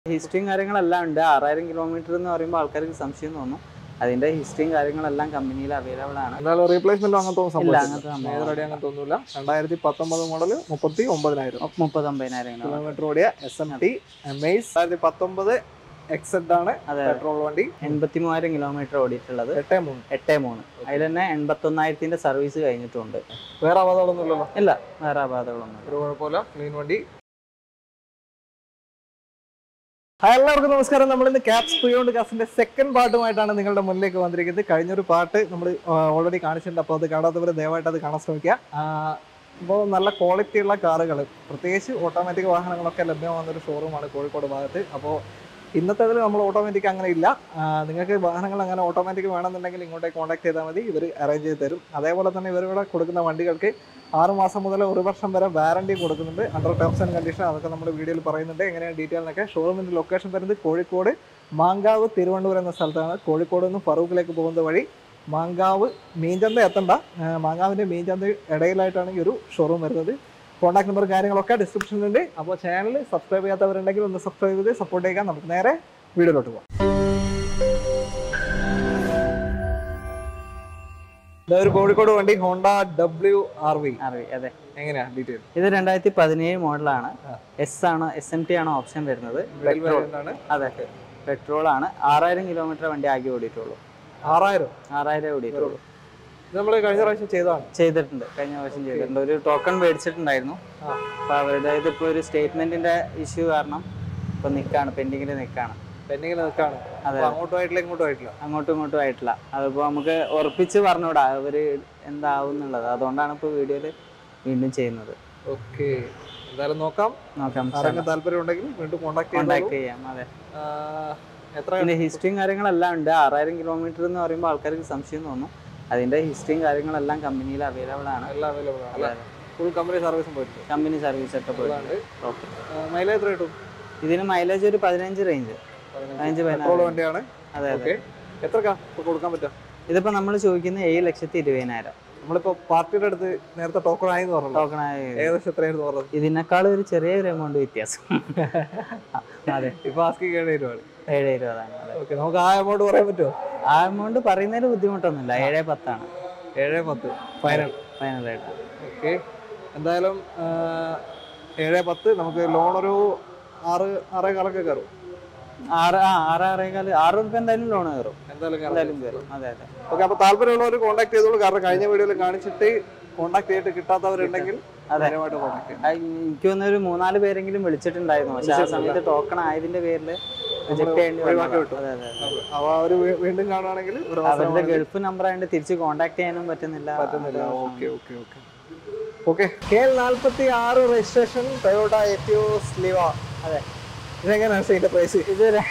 ഹിസ്റ്ററിയും കാര്യങ്ങളെല്ലാം ഉണ്ട് ആറായിരം കിലോമീറ്റർ എന്ന് പറയുമ്പോൾ ആൾക്കാർക്ക് സംശയം തോന്നും അതിന്റെ ഹിസ്റ്ററിയും കാര്യങ്ങളെല്ലാം കമ്പനിയിൽ അവൈലബിൾ ആണ് എന്തായാലും റീപ്ലേസ്മെന്റ് അങ്ങനത്തെ ഇല്ല സംഭവം അങ്ങനത്തെ സംഭവം ഏതൊരു അങ്ങനത്തെ ഒന്നുമില്ല രണ്ടായിരത്തി പത്തൊമ്പത് മോഡൽ മുപ്പത്തി ഒമ്പതിനായിരം മുപ്പത്തൊമ്പതിനായിരം കിലോമീറ്റർ കിലോമീറ്റർ ഓടിയ S M T Amaze രണ്ടായിരത്തി പത്തൊമ്പത് എക്സെഡ് ആണ് അതെ പെട്രോൾ വണ്ടി എൺപത്തി മൂവായിരം കിലോമീറ്റർ ഓടിയിട്ടുള്ളത് എട്ടേ മൂന്ന് എട്ട് മൂന്ന് അതിൽ തന്നെ എൺപത്തൊന്നായിരത്തിന്റെ സർവീസ് കഴിഞ്ഞിട്ടുണ്ട് വേറെ അപകടമൊന്നും ഇല്ലല്ലോ ഇല്ല വേറെ അപാധകളൊന്നും ഒരു കുഴപ്പമില്ല ക്ലീൻ വണ്ടി ഹായ് എല്ലാവർക്കും നമസ്കാരം നമ്മൾ ഇന്ന് ക്യാപ്സ് പ്രിയോണ്ട് കാസിന്റെ സെക്കൻഡ് പാർട്ടുമായിട്ടാണ് നിങ്ങളുടെ മുന്നിലേക്ക് വന്നിരിക്കുന്നത് കഴിഞ്ഞൊരു പാട്ട് നമ്മൾ ഓൾറെഡി കാണിച്ചിട്ടുണ്ട് അപ്പോൾ അത് കാണാത്തവർ ദയവായിട്ട് അത് കാണാൻ ശ്രമിക്കുക അപ്പോൾ നല്ല ക്വാളിറ്റിയുള്ള കാറുകൾ പ്രത്യേകിച്ച് ഓട്ടോമാറ്റിക് വാഹനങ്ങളൊക്കെ ലഭ്യമാകുന്ന ഒരു ഷോറൂമാണ് കോഴിക്കോട് ഭാഗത്ത് അപ്പോൾ ഇന്നത്തേതിൽ നമ്മൾ ഓട്ടോമാറ്റിക് അങ്ങനെ ഇല്ല ആ, നിങ്ങൾക്ക് വാഹനങ്ങൾ അങ്ങനെ ഓട്ടോമാറ്റിക് വേണമെന്നുണ്ടെങ്കിൽ ഇങ്ങോട്ടേക്ക് കോൺടാക്ട് ചെയ്താൽ മതി ഇവർ അറേഞ്ച് ചെയ്ത് തരും അതേപോലെ തന്നെ ഇവരിവിടെ കൊടുക്കുന്ന വണ്ടികൾക്ക് ആറ് മാസം മുതൽ ഒരു വർഷം വരെ വാറണ്ടി കൊടുക്കുന്നുണ്ട് അണ്ടർ ടേംസ് ആൻഡ് കണ്ടീഷൻ അതൊക്കെ നമ്മുടെ വീഡിയോയിൽ പറയുന്നുണ്ട് എങ്ങനെയാണ് ഡീറ്റെയിൽ എന്നൊക്കെ ഷോറൂമിന്റെ ലൊക്കേഷൻ വരുന്നത് കോഴിക്കോട് മാങ്കാവ് തിരുവനന്തപുരം എന്ന സ്ഥലത്താണ് കോഴിക്കോട് നിന്ന് ഫറൂഖിലേക്ക് പോകുന്ന വഴി മാങ്കാവ് മീൻചന്ത എത്തണ്ട ആ, മാങ്കാവിന്റെ മീൻചന്ത ഇടയിലായിട്ടാണ് ഈ ഒരു ഷോറൂം വരുന്നത് കോൺടാക്ട് നമ്പർ കാര്യങ്ങളൊക്കെ ഡിസ്ക്രിപ്ഷനിലുണ്ട് അപ്പോൾ ചാനൽ സബ്സ്ക്രൈബ് ചെയ്യാത്തവരുണ്ടെങ്കിൽ ഒന്ന് സബ്സ്ക്രൈബ് ചെയ്ത് സപ്പോർട്ട് ചെയ്യാൻ നമുക്ക് നേരെ വീഡിയോയിലോട്ട് പോകാം ഇതാ ഒരു കോഴിക്കോട് വണ്ടി ഹോണ്ട ഡബ്ല്യു ആർ വി അറിയാം അതെ എങ്ങനെയാ ഡീറ്റെയിൽ ഇത് രണ്ടായിരത്തി പതിനേഴ് മോഡലാണ് ആ. എസ് ആണ് എസ് എം ടി ആണ് ഓപ്ഷൻ വരുന്നത് പെട്രോൾ ആണ് അതെ പെട്രോൾ ആണ് ആറായിരം കിലോമീറ്റർ വണ്ടി ആകെ ഓടിയിട്ടുള്ളൂ ആറായിരം ആറായിരം ഓടിയിട്ടുള്ളൂ ഇത് നമ്മൾ കഴിഞ്ഞ പ്രാവശ്യം ചെയ്തതാണ് ചെയ്തിട്ടുണ്ട് കഴിഞ്ഞ പ്രാവശ്യം ചെയ്തിട്ടുണ്ട് ഒരു ടോക്കൺ മേടിച്ചിട്ടുണ്ടായിരുന്നു ആ. അപ്പൊ അവരുടെ ഇതിപ്പോ ഒരു സ്റ്റേറ്റ്മെന്റിന്റെ ഇഷ്യൂ കാരണം ഇപ്പൊ നിക്കാണ് പെൻഡിങ്ങിൽ നിക്കാണ് പെൻഡിങ്ങിൽ നിൽക്കാണ് അതെ അപ്പൊ അങ്ങോട്ടും ആയിട്ടില്ല ഇങ്ങോട്ടും ആയിട്ടില്ല അങ്ങോട്ടും ഇങ്ങോട്ടും ആയിട്ടില്ല അതിപ്പോ നമുക്ക് ഉറപ്പിച്ച് പറഞ്ഞുകൂടാ അവര് എന്താവും എന്നുള്ളത് അതുകൊണ്ടാണ് ഇപ്പൊ വീഡിയോയില് വീണ്ടും ചെയ്യുന്നത് ഓക്കെ എന്തായാലും നോക്കാം നോക്കാം ആരെങ്കിലും താല്പര്യം ഉണ്ടെങ്കിൽ വീണ്ടും കോൺടാക്ട് കോണ്ടാക്ട് ചെയ്യാം ചെയ്യാം അതെ എത്ര പിന്നെ ഹിസ്റ്ററിയും കാര്യങ്ങളെല്ലാം ഉണ്ട് ആറായിരം കിലോമീറ്റർ എന്ന് പറയുമ്പോൾ ആൾക്കാർക്ക് സംശയം തോന്നും അതിന്റെ ഹിസ്റ്ററിയും കാര്യങ്ങളെല്ലാം കമ്പനിയിൽ അവൈലബിൾ ആണ് എല്ലാം അവൈലബിൾ ആണ് അല്ലേ ഫുൾ കമ്പനി സർവീസും പോയിട്ട് കമ്പനി സർവീസ് സെറ്റപ്പ് അല്ലാണ്ട് ഓക്കെ മൈലേജ് എത്ര കിട്ടും ഇതിന് മൈലേജ് ഒരു പതിനഞ്ച് റേഞ്ച് പതിനഞ്ച് പെട്രോൾ പതിനാറ് വണ്ടിയാണ് അതെ അതെ ഓക്കെ എത്രക്കാ ഇപ്പൊ കൊടുക്കാൻ പറ്റുക ഇതിപ്പോ നമ്മൾ ചോദിക്കുന്ന ഏഴ് ലക്ഷത്തി ഇരുപതിനായിരം നമ്മളിപ്പോ പാർട്ടിയുടെ അടുത്ത് നേരത്തെ ടോക്കൺ ആയി എന്ന് പറഞ്ഞു ടോക്കൺ ആയ ഏകദേശം എത്രയായിരുന്നു പറഞ്ഞത് ഇതിനേക്കാൾ ഒരു ചെറിയൊരു എമൗണ്ട് വ്യത്യാസം അതെ ഇപ്പൊ ആസ്കി ഏഴ് രൂപയാണ് ഏഴ് ഇരുപതാണ് അതെ ഓക്കെ നമുക്ക് ആ എമൗണ്ട് പറയാൻ പറ്റുമോ ആ എമൗണ്ട് പറയുന്നതിൽ ബുദ്ധിമുട്ടൊന്നുമില്ല ഏഴ് പത്താണ് ഏഴ് പത്ത് ഫൈനൽ ഫൈനൽ ആയിട്ട് ഓക്കെ എന്തായാലും ആ, ഏഴ് പത്ത് നമുക്ക് ലോൺ ഒരു ആറ് ആറേ കാലൊക്കെ കയറും ആറ് ആ ആറ് ആറേകാല് ആറ് റുപ്യ എന്തായാലും ലോൺ കയറും എന്തായാലും കയറും എന്തായാലും കയറും അതെ അതെ ഓക്കെ അപ്പൊ താല്പര്യമുള്ളവർ കോൺടാക്ട് ചെയ്തോളൂ കാരണം കഴിഞ്ഞ വീഡിയോയിൽ കാണിച്ചിട്ട് കോൺടാക്ട് ചെയ്തിട്ട് കിട്ടാത്തവരുണ്ടെങ്കിൽ അതെ. ധൈര്യമായിട്ട് കോൺടാക്ട് ചെയ്യാം ആ, എനിക്ക് തോന്നുന്നു ഒരു മൂന്നാല് പേരെങ്കിലും വിളിച്ചിട്ടുണ്ടായിരുന്നു പക്ഷെ ആ സമയത്ത് ടോക്കൺ ആയതിന്റെ പേരിൽ റിജക്ട് ചെയ്യേണ്ടി ഒഴിവാക്കി വന്നു വിട്ടു. അതെ അതെ അതെ അവ അവര് വീ- വീണ്ടും കാണുകയാണെങ്കിൽ ഒരു അവരുടെ അവസരം ഗൾഫ് നമ്പർ ആയതുകൊണ്ട് തിരിച്ച് കോൺടാക്ട് ചെയ്യാനും പറ്റുന്നില്ല പറ്റുന്നില്ല okay okay okay okay K L നാൽപ്പത്തി ആറ് രജിസ്ട്രേഷൻ ടൊയോട്ട എറ്റിയോസ് ലിവ അതെ ഇതെങ്ങനെയാണ് ഇതിന്റെ പ്രൈസ് ഇത് ര-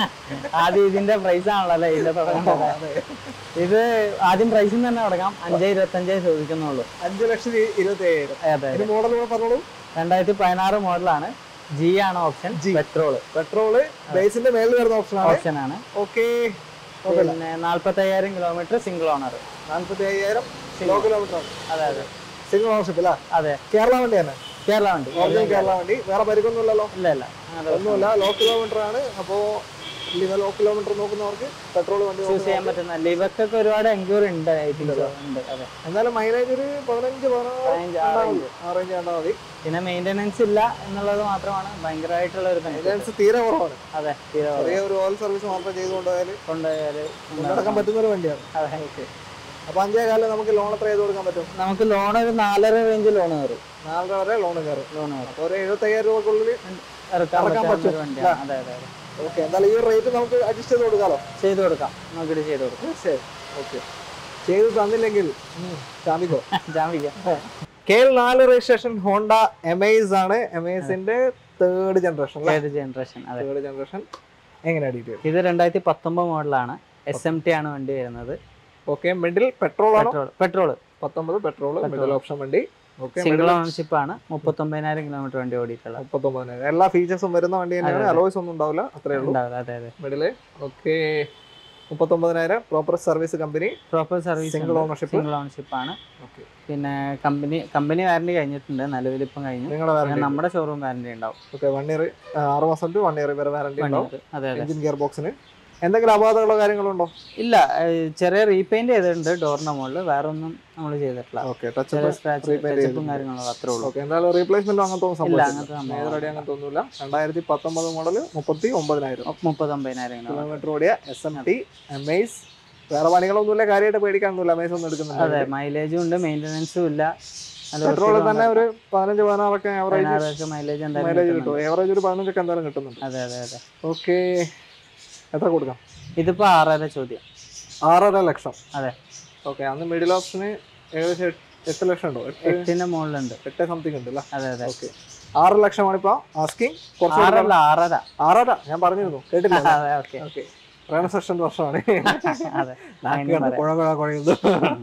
ആദ്യം ഇതിന്റെ പ്രൈസ് ആണല്ലോ അല്ലേ ഇതിന്റെ തുടങ്ങുന്നത് ഇത് ആദ്യം പ്രൈസിൽ തന്നെ തുടങ്ങാം അഞ്ചേ ഇരുപത്തഞ്ചേ ചോദിക്കുന്നുള്ളൂ അഞ്ച് ലക്ഷത്തി ഇരുപത്തി അയ്യായിരം അതെ ഇതിന്റെ മോഡൽ കൂടെ പറഞ്ഞോളൂ രണ്ടായിരത്തി പതിനാറ് മോഡലാണ് ജി ആണ് ഓപ്ഷൻ പെട്രോള് പെട്രോള് ബേസിന്റെ മേളിൽ വരുന്ന ഓപ്ഷൻ ആണ് ഓപ്ഷൻ ആണ് ഓക്കെ പിന്നെ നാല്പത്തി അയ്യായിരം കിലോമീറ്റർ സിംഗിൾ ഓണർ നാൽപ്പത്തി അയ്യായിരം കിലോ കിലോമീറ്റർ ആണ് അതെ അതെ സിംഗിൾ ഓണർഷിപ്പ് അല്ല അതെ കേരള വണ്ടി തന്നെ കേരള വണ്ടി ഒറിജിനൽ കേരള വണ്ടി വേറെ പരിക്കൊന്നുമില്ലല്ലോ ഇല്ല ഇല്ല അതെ ഒന്നുമില്ല ലോ കിലോമീറ്റർ ആണ് അപ്പോ ലിവ ലോ കിലോമീറ്റർ നോക്കുന്നവർക്ക് പെട്രോൾ വണ്ടി ചൂസ് ചെയ്യാൻ പറ്റുന്ന ലിവക്കൊക്കെ ഒരുപാട് എൻക്വയറി ഉണ്ട് I think so. ഉണ്ട് അതെ എന്നാലും മൈലേജ് ഒരു പതിനഞ്ച് പതിനഞ്ച്, ആ പതിനാറ് ആറേഞ്ച് കണ്ടാൽ മതി പിന്നെ മെയിൻ്റെനൻസ് ഇല്ല എന്നുള്ളത് മാത്രമാണ് ഭയങ്കരമായിട്ടുള്ള ഒരു benefit. മൈലേജ് തീരെ കുറവാണ് അതെ തീരെ ചെറിയ ഒരു ഓയിൽ സർവീസ് മാത്രം ചെയ്തുകൊണ്ടുപോയാൽ കൊണ്ടുപോയാല് കൊണ്ടുനടക്കാൻ പറ്റുന്ന ഒരു വണ്ടിയാണ് അതെ ഓക്കെ അപ്പൊ അഞ്ചേ കാലം നമുക്ക് ലോൺ എത്ര ചെയ്ത് കൊടുക്കാൻ പറ്റും നമുക്ക് ലോൺ ഒരു നാലര റേഞ്ച് ലോൺ കയറും നാലര വരെ ലോൺ കയറും ലോൺ കയറും അപ്പൊ ഒരു എഴുപത്തയ്യായിരം രൂപക്കുള്ളിൽ ഇറക്കാൻ ഇറക്കാൻ പറ്റുന്ന ഒരു വണ്ടിയാണ് അതെ അതെ അതെ ഓക്കെ എന്തായാലും ഈ റേറ്റ് നമുക്ക് അഡ്ജസ്റ്റ് ചെയ്ത് കൊടുക്കാലോ ചെയ്ത് കൊടുക്കാം നോക്കിയിട്ട് ചെയ്ത് കൊടുക്കാം ശരി ഓക്കെ ചെയ്ത് തന്നില്ലെങ്കിൽ ചാമ്പിക്കോ ജാമിക്കാം കെ എൽ നാല് രജിസ്ട്രേഷൻ ഹോണ്ട എമേസ് ആണ് എമേസിന്റെ തേർഡ് ജനറേഷൻ ഏത് ജനറേഷൻ അതെ തേർഡ് ജനറേഷൻ എങ്ങനെയാ ഡീറ്റെയിൽ ഇത് രണ്ടായിരത്തി പത്തൊമ്പത് മോഡലാണ് എസ് എം ടി ആണ് വണ്ടി വരുന്നത് ഓക്കെ മിഡിൽ പെട്രോൾ ആണോ പെട്രോൾ പെട്രോൾ പത്തൊമ്പത് പെട്രോൾ മിഡിൽ ഓപ്ഷൻ വണ്ടി ഓക്കെ സിംഗിൾ ഓണർഷിപ്പ് ആണ് മുപ്പത്തൊമ്പതിനായിരം കിലോമീറ്റർ വണ്ടി ഓടിയിട്ടുള്ളത് മുപ്പത്തൊമ്പതിനായിരം എല്ലാ ഫീച്ചേഴ്സും വരുന്ന വണ്ടി തന്നെയാണ് അതെ, അതെ. അലോയ്സ് ഒന്നും ഉണ്ടാവില്ല അത്രേ ഉള്ളൂ ഉണ്ടാവില്ല അതെ അതെ മിഡില് ഓക്കെ മുപ്പത്തൊമ്പതിനായിരം proper service company proper service single ownership single ownership ആണ് ഓക്കെ പിന്നെ കമ്പനി കമ്പനി വാറണ്ടി കഴിഞ്ഞിട്ടുണ്ട് നിലവിൽ ഇപ്പം കഴിഞ്ഞു നിങ്ങളുടെ പിന്നെ വാറണ്ടി നമ്മുടെ ഷോറൂം വാറണ്ടി ഉണ്ടാവും ഓക്കെ വൺ ഇയർ ആറ് മാസം ടു വൺ ഇയർ വരെ വാറണ്ടി One ഉണ്ടാവും year. അതെ അതെ എഞ്ചിൻ ഗിയർ ബോക്സിന് എന്തെങ്കിലും അപാകതകളോ കാര്യങ്ങളോ ഉണ്ടോ ഇല്ല ഏഹ് ചെറിയ റീപെയിന്റ് ചെയ്തിട്ടുണ്ട് ഡോറിന്റെ മുകളിൽ വേറെ ഒന്നും നമ്മൾ ചെയ്തിട്ടില്ല ഓക്കെ ടച്ച് ചെറിയ സ്ക്രാച്ച് repaint ടച്ചപ്പും കാര്യങ്ങളും അത്രേ ഉള്ളൂ ഓക്കെ എന്തായാലും റീപ്ലേസ്മെന്റ് അങ്ങനത്തെ ഒന്നും ഇല്ല സംഭവിച്ചില്ല അങ്ങനത്തെ സംഭവം മേജർ അടി അങ്ങനത്തെ ഒന്നുമില്ല രണ്ടായിരത്തി പത്തൊമ്പത് മോഡൽ മുപ്പത്തി ഒമ്പതിനായിരം മുപ്പത്തൊമ്പതിനായിരം കിലോ കിലോമീറ്റർ ഓടിയ എസ് എം ടി എംഐസ് വേറെ പണികളൊന്നുമില്ല കാര്യമായിട്ട് പേടിക്കാനൊന്നുമില്ല എംഐസ് ഒന്നും അതെ എടുക്കുന്നുണ്ട് മൈലേജും ഉണ്ട് മെയിൻ്റെനൻസും ഇല്ല നല്ല പെട്രോൾ വൃത്തിയുള്ള തന്നെ ഒരു പതിനഞ്ച് പതിനാറൊക്കെ ആവറേജ് പതിനാറൊക്കെ മൈലേജ് എന്തായാലും മൈലേജ് കിട്ടുന്നുണ്ട്. കിട്ടും ഏവറേജ് ഒരു പതിനഞ്ചൊക്കെ എന്തായാലും കിട്ടുന്നുണ്ട് അതെ അതെ അതെ ഓക്കെ എത്ര കൊടുക്കാം ഇതിപ്പോ ആറര ചോദ്യം ആറര ലക്ഷം അതെ ഓക്കെ അന്ന് മിഡിൽ ഓപ്ഷന് ഏകദേശം എട്ട്- എട്ട് ലക്ഷം ഉണ്ടോ എട്ട് എട്ടിന്റെ മുകളിലുണ്ട് എട്ട് സംതിങ് ഉണ്ട് അല്ലേ അതെ അതെ ഓക്കെ ആറ് ലക്ഷമാണ് ഇപ്പൊ ആസ്കിങ് കുറച്ച് ആറല്ല ആറര ആറര ഞാൻ പറഞ്ഞിരുന്നു കേട്ടില്ല അതെ ഓക്കെ ഓക്കെ റെനസെഷൻ വർഷമാണ് അതെ നാക്ക് കണ്ട് കുഴ കുഴ കുഴയുന്നു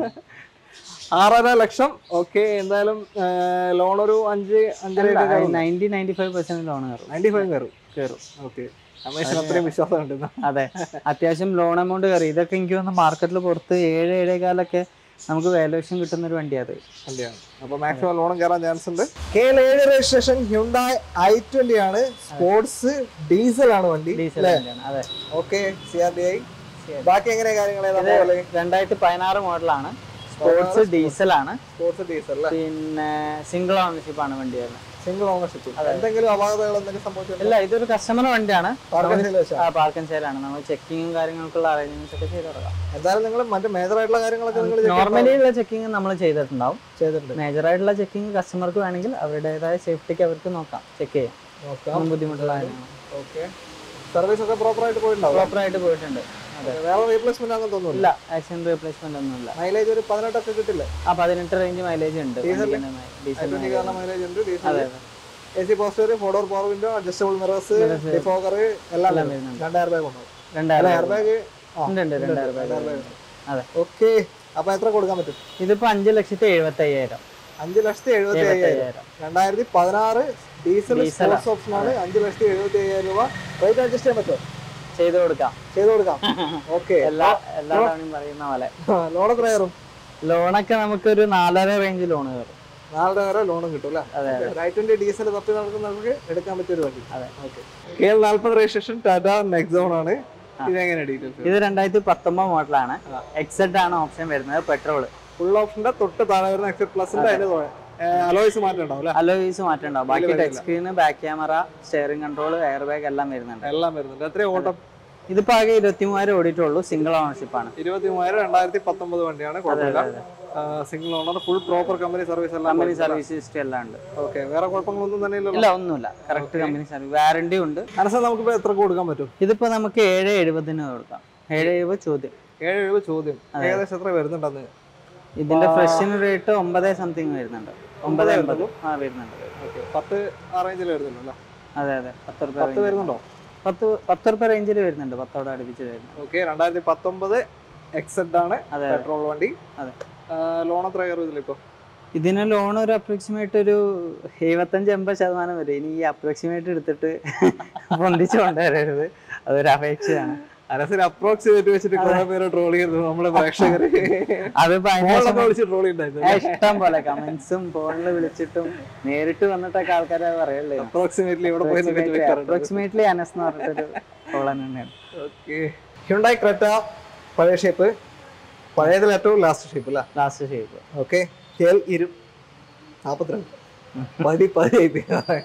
ആറര ലക്ഷം ഓക്കെ എന്തായാലും ലോൺ ഒരു അഞ്ച് അഞ്ചര ninety ninety five percent loan കയറും നയൻറ്റി ഫൈവ് കയറും കയറും ഓക്കെ അമേഷൻ അത്രയും വിശ്വാസം ഉണ്ട് അതെ അത്യാവശ്യം ലോൺ എമൗണ്ട് കയറി ഇതൊക്കെ എനിക്ക് തോന്നുന്നു മാർക്കറ്റിൽ പുറത്ത് ഏഴ് ഏഴേകാലൊക്കെ നമുക്ക് വാലുവേഷൻ കിട്ടുന്ന ഒരു വണ്ടിയാണ് അത് വണ്ടിയാണ് അപ്പൊ മാക്സിമം ലോണും കയറാൻ ചാൻസ് ഉണ്ട് കെ ഏഴ് രജിസ്ട്രേഷൻ ഹ്യുണ്ടായി ഐ ട്വന്റി ആണ് സ്പോർട്സ് ഡീസൽ ആണ് വണ്ടി ഡീസൽ വണ്ടിയാണ് അതെ okay C R D I ബാക്കി എങ്ങനെയാ കാര്യങ്ങൾ ഇത് രണ്ടായിരത്തി പതിനാറ് മോഡലാണ് സ്പോർട്സ് ഡീസൽ ആണ് സ്പോർട്സ് ഡീസൽ അല്ലേ പിന്നെ സിംഗിൾ ഓണർഷിപ്പ് ആണ് വണ്ടി വരുന്നത് സിംഗിൾ ഓണർഷിപ്പ് എന്തെങ്കിലും അപാകതകൾ എന്തെങ്കിലും സംഭവിച്ചിട്ടുണ്ടോ ഇല്ല ഇതൊരു കസ്റ്റമർ വണ്ടിയാണ് പാർക്കിംഗ് വെച്ചാൽ ആ പാർക്കൻ സെയിലാണ് നമ്മൾ ചെക്കിങ്ങും കാര്യങ്ങൾക്കുള്ള അറേഞ്ച്മെന്റ്സ് ഒക്കെ ചെയ്ത് തുടങ്ങാം എന്തായാലും നിങ്ങൾ മറ്റേ മേജർ ആയിട്ടുള്ള കാര്യങ്ങളൊക്കെ നിങ്ങൾ നോർമലി ഉള്ള ചെക്കിങ് നമ്മൾ ചെയ്തിട്ടുണ്ടാവും ചെയ്തിട്ടുണ്ട് മേജർ ആയിട്ടുള്ള ചെക്കിങ് കസ്റ്റമർക്ക് വേണമെങ്കിൽ അവരുടേതായ സേഫ്റ്റിക്ക് അവർക്ക് നോക്കാം ചെക്ക് ചെയ്യാം നോക്കാം ഒന്നും ബുദ്ധിമുട്ടുള്ള കാര്യങ്ങൾ ഓക്കെ സർവീസ് ഒക്കെ പ്രോപ്പർ ആയിട്ട് പോയിട്ടുണ്ടാവും പ്രോപ്പർ ആയിട്ട് പോയിട്ടുണ്ട് അതെ വേറെ റീപ്ലേസ്മെന്റ് അങ്ങനെ തോന്നുന്നില്ല ഇല്ല ആക്സിഡന്റ് റീപ്ലേസ്മെന്റ് ഒന്നുമില്ല മൈലേജ് ഒരു പതിനെട്ടൊക്കെ കിട്ടില്ല ആ പതിനെട്ട് റേഞ്ച് മൈലേജ് ഉണ്ട് ഡീസൽ ട്വന്റി കാരണം മൈലേജ് ഉണ്ട് ഡീസൽ അതെ അതെ A C poster four door power window adjustable mirrors defogger എല്ലാം എല്ലാം വരും. വരുന്നുണ്ട് രണ്ട് എയർ ബാഗ് ഉണ്ടാവും രണ്ടായിരം എയർ ബാഗ് ഉണ്ട് ഉണ്ട് രണ്ടായിരം രൂപ അതെ ഓക്കെ അപ്പൊ എത്ര കൊടുക്കാൻ പറ്റും ഇതിപ്പോ അഞ്ച് ലക്ഷത്തി എഴുപത്തി അയ്യായിരം അഞ്ച് ലക്ഷത്തി എഴുപത്തി എഴുപത്തി അയ്യായിരം അയ്യായിരം രണ്ടായിരത്തി പതിനാറ് ഡീസൽ Diesel ആ. സ്പോർട്സ് ഓപ്ഷൻ ആണ് അഞ്ച് ലക്ഷത്തി എഴുപത്തി അയ്യായിരം രൂപ റേറ്റ് അഡ്ജസ്റ്റ് ചെയ്യാൻ പറ്റുമോ ചെയ്ത് കൊടുക്കാം ചെയ്ത് കൊടുക്കാം ഓക്കെ എല്ലാ എല്ലാ തവണയും പറയുന്ന പോലെ ലോൺ എത്ര കയറും ലോണൊക്കെ നമുക്കൊരു നാലര റേഞ്ച് ലോൺ കയറും നാളെ വരെ ലോണും കിട്ടും അല്ലേ അതെ റൈറ്റിന്റെ ഡീസൽ തപ്പി നടക്കുന്നവർക്ക് എടുക്കാൻ പറ്റിയ ഒരു വണ്ടി അതെ. ഓക്കെ കെ എൽ നാൽപ്പത് രജിസ്ട്രേഷൻ ടാറ്റ നെക്സോൺ ആണ് ഇതെങ്ങനെ ഡീറ്റെയിൽസ് ഇത് രണ്ടായിരത്തി പത്തൊമ്പത് മോഡലാണ് എക്സെഡ് ആണ് ഓപ്ഷൻ വരുന്നത് പെട്രോൾ ഫുൾ ഓപ്ഷന്റെ തൊട്ട് താഴെ വരുന്ന എക്സെറ്റ് പ്ലസിന്റെ അതിന് അലോയ്സ് മാറ്റം ഉണ്ടാവും അല്ലേ അലോയ്സ് മാറ്റണ്ടാവും ബാക്കി touch screen back camera steering control air bag എല്ലാം വരുന്നുണ്ട് എല്ലാം വരുന്നുണ്ട് എത്രയും ഓട്ടം ഇതിപ്പോ ആകെ ഇരുപത്തി മൂവായിരം ഓടിയിട്ടുള്ളൂ സിംഗിൾ ഓണർഷിപ്പ് ആണ് ഇരുപത്തി മൂവായിരം രണ്ടായിരത്തി പത്തൊമ്പത് വണ്ടിയാണ് കുഴപ്പമില്ല single owner full proper company service എല്ലാം കമ്പനി സർവീസ് ഹിസ്റ്ററി എല്ലാം ഉണ്ട് ഓക്കെ വേറെ കുഴപ്പങ്ങളൊന്നും തന്നെ ഇല്ലല്ലോ ഇല്ല ഒന്നുമില്ല കറക്റ്റ് കമ്പനി സർവീസ് വാറണ്ടി ഉണ്ട് മനസ്സിൽ നമുക്കിപ്പോ എത്ര കൊടുക്കാൻ പറ്റും ഇതിപ്പോ നമുക്ക് ഏഴ് എഴുപതിന് കൊടുക്കാം ഏഴ് എഴുപത് ചോദ്യം ഏഴ് എഴുപത് ചോദ്യം ഏകദേശം എത്ര വരുന്നുണ്ടെന്ന് ഇതിന്റെ ഫ്രഷിന് റേറ്റ് ഒമ്പത് സംതിങ് വരുന്നുണ്ട് ഒമ്പത് എൺപത് ആ വരുന്നുണ്ട് ഓക്കെ പത്ത് ആ റേഞ്ചിൽ വരുന്നുണ്ടല്ലോ അതെ അതെ പത്ത് റുപ്യ പത്ത് വരുന്നുണ്ടോ പത്ത് പത്ത് റുപ്യ റേഞ്ചിൽ വരുന്നുണ്ട് പത്തോടെ അടുപ്പിച്ച് വരുന്നുണ്ട് ഓക്കെ രണ്ടായിരത്തി പത്തൊമ്പത് എക്സെഡ് ആണ് അതെ പെട്രോൾ വണ്ടി അതെ. ലോൺ എത്ര കയറും ഇതിലിപ്പോ ഇതിന് ലോൺ ഒരു അപ്രോക്സിമേറ്റ് ഒരു എഴുപത്തഞ്ച് എൺപത് ശതമാനം വരും ഇനി ഈ അപ്രോക്സിമേറ്റ് എടുത്തിട്ട് പൊന്തിച്ചു കൊണ്ടുവരരുത് അതൊരു അപേക്ഷയാണ് അനസിന് അപ്രോക്സിമേറ്റ് വെച്ചിട്ട് കുറെ പേര് ട്രോൾ ചെയ്തു നമ്മളെ പ്രേക്ഷകര് അതിപ്പോ അതിന് ഫോണിലൊക്കെ വിളിച്ച് ട്രോൾ ഉണ്ടായിരുന്നു ആ, ഇഷ്ടം പോലെ കമന്റ്സും ഫോണിൽ വിളിച്ചിട്ടും നേരിട്ട് വന്നിട്ടൊക്കെ ആൾക്കാരെ പറയല്ലേ അപ്രോക്സിമേറ്റ്ലി ഇവിടെ പോയി എന്നൊക്കെ ചോദിക്കാറുണ്ട് അപ്രോക്സിമേറ്റ്ലി അനസ് എന്ന് പറഞ്ഞിട്ടൊരു കോളൻ തന്നെയാണ് ഓക്കെ ഹ്യുണ്ടായി ക്രെറ്റ പഴയ ഷേപ്പ് പഴയതിൽ ഏറ്റവും ലാസ്റ്റ് ഷേപ്പ് അല്ല ലാസ്റ്റ് ഷേപ്പ് ഓക്കെ കേൾ ഇരു നാപ്പത്തിരണ്ട് പതി പതി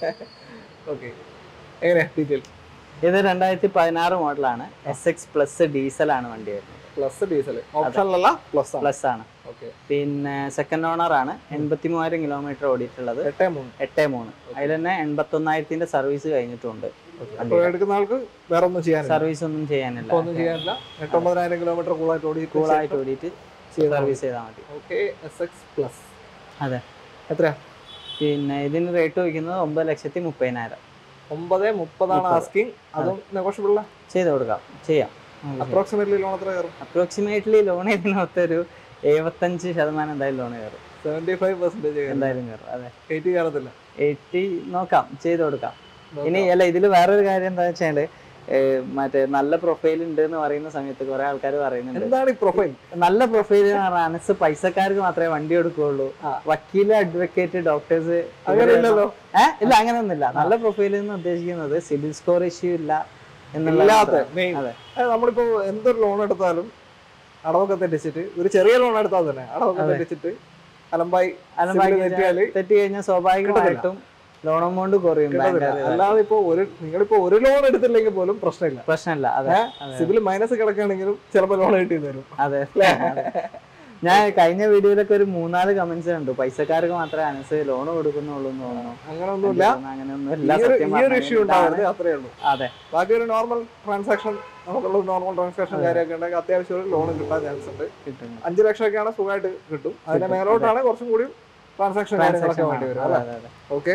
ഓക്കെ എങ്ങനെയാ ഡീറ്റെയിൽ ഇത് രണ്ടായിരത്തി പതിനാറ് മോഡലാണ് എസ് എക്സ് പ്ലസ് ഡീസൽ ആണ് വണ്ടി വരുന്നത് പ്ലസ് ഡീസൽ ഓപ്ഷനിലല്ല പ്ലസ് ആണ് പ്ലസ് ആണ് ഓക്കെ പിന്നെ സെക്കൻഡ് ഓണർ ആണ് എൺപത്തി മൂവായിരം കിലോമീറ്റർ ഓടിയിട്ടുള്ളത് എട്ടേ മൂന്ന് എട്ട് മൂന്ന് അതിൽ തന്നെ എൺപത്തൊന്നായിരത്തിന്റെ സർവീസ് കഴിഞ്ഞിട്ടുണ്ട് അപ്പോൾ എടുക്കുന്ന ആൾക്ക് വേറെ ഒന്നും ചെയ്യാനില്ല സർവീസ് ഒന്നും ചെയ്യാനില്ല ഒന്നും ചെയ്യാനില്ല എട്ടൊമ്പതിനായിരം കിലോമീറ്റർ കൂളായിട്ട് ഓടി കൂളായിട്ട് ഓടിയിട്ട് സർവീസ് ചെയ്താൽ മതി ഓക്കെ എസ് എക്സ് പ്ലസ് അതെ എത്രയാ പിന്നെ ഇതിന് റേറ്റ് വയ്ക്കുന്നത് ഒമ്പത് ലക്ഷത്തി മുപ്പതിനായിരം ഒമ്പത് മുപ്പതാണ് ആസ്കിങ് അതും നെഗോഷ്യബിൾ ചെയ്ത് കൊടുക്കാം ചെയ്യാം അപ്രോക്സിമേറ്റ്ലി ലോൺ എത്ര കയറും അപ്രോക്സിമേറ്റ്ലി ലോൺ ഇതിനകത്തൊരു എഴുപത്തഞ്ച് ശതമാനം എന്തായാലും ലോൺ കയറും സെവന്റി ഫൈവ് പെർസെന്റേജ് എന്തായാലും കയറും അതെ എയ്റ്റി കയറത്തില്ല എയ്റ്റി നോക്കാം ചെയ്ത് കൊടുക്കാം ഇനി അല്ല ഇതിൽ വേറൊരു കാര്യം എന്താ വെച്ചാല് മറ്റേ നല്ല പ്രൊഫൈൽ ഉണ്ട് എന്ന് പറയുന്ന സമയത്ത് കുറെ ആൾക്കാർ പറയുന്നുണ്ട് എന്താണ് ഈ പ്രൊഫൈൽ നല്ല പ്രൊഫൈൽ എന്ന് പറഞ്ഞാൽ അനസ് പൈസക്കാർക്ക് മാത്രമേ വണ്ടി കൊടുക്കുകയുള്ളൂ ആ. വക്കീല് അഡ്വക്കേറ്റ് ഡോക്ടേഴ്സ് അങ്ങനെയില്ലല്ലോ ഏഹ് ഇല്ല അങ്ങനെയൊന്നുമില്ല നല്ല പ്രൊഫൈൽ എന്ന് ഉദ്ദേശിക്കുന്നത് സിബിൽ സ്കോർ ഇഷ്യൂ ഇല്ല എന്നുള്ള ഇല്ലാത്ത മാത്രം. മെയിൻ അതെ. നമ്മളിപ്പോ എന്തൊരു ലോൺ എടുത്താലും അടവൊക്കെ തെറ്റിച്ചിട്ട് ഒരു ചെറിയ ലോൺ എടുത്താൽ തന്നെ അടവൊക്കെ അതെ. തെറ്റിച്ചിട്ട് അലമ്പായി അലമ്പാക്കി സിബിൽ തെറ്റിയാല് തെറ്റി കഴിഞ്ഞാൽ സ്വാഭാവികമായിട്ടും ലോൺ എമൗണ്ട് കുറയും കിട്ടത്തില്ല. ബാങ്കുകാര് അല്ലാതെ ഇപ്പൊ ഒരു നിങ്ങളിപ്പോ ഒരു ലോൺ എടുത്തില്ലെങ്കിൽ പോലും പ്രശ്നമില്ല പ്രശ്നമില്ല അതെ അതെ. സിബിൽ മൈനസ് കിടക്കുകയാണെങ്കിലും ചിലപ്പോൾ ലോൺ കിട്ടി തരും അതെ അതെ. ഞാൻ കഴിഞ്ഞ വീഡിയോയിലൊക്കെ ഒരു മൂന്നാല് കമന്റ്സ് കണ്ടു പൈസക്കാർക്ക് മാത്രമേ അനസ് ലോൺ കൊടുക്കുന്നുള്ളൂ എന്ന് തോന്നുന്നു അങ്ങനെ ഒന്നുമില്ല അങ്ങനെയൊന്നും ഈ ഇല്ല ഒരു സത്യം ഈ ഒരു ഇഷ്യൂ പറഞ്ഞാൽ ഉണ്ടാവരുത് അത്രേ ഉള്ളൂ അതെ ബാക്കി ഒരു നോർമൽ ട്രാൻസാക്ഷൻ നമുക്കുള്ള നോർമൽ ട്രാൻസാക്ഷൻ കാര്യമൊക്കെ ഉണ്ടെങ്കിൽ അത്യാവശ്യം ഒരു ലോൺ കിട്ടാൻ ചാൻസ് ഉണ്ട് കിട്ടുന്നു അഞ്ച് ലക്ഷമൊക്കെയാണ് സുഖമായിട്ട് കിട്ടും അതിന്റെ കിട്ടും, മേലോട്ടാണ് കുറച്ചും കൂടി ട്രാൻസാക്ഷൻ കാര്യങ്ങളൊക്കെ Transaction വേണ്ടി വരും ആണ്. അല്ലേ അതെ, അതെ. ഓക്കെ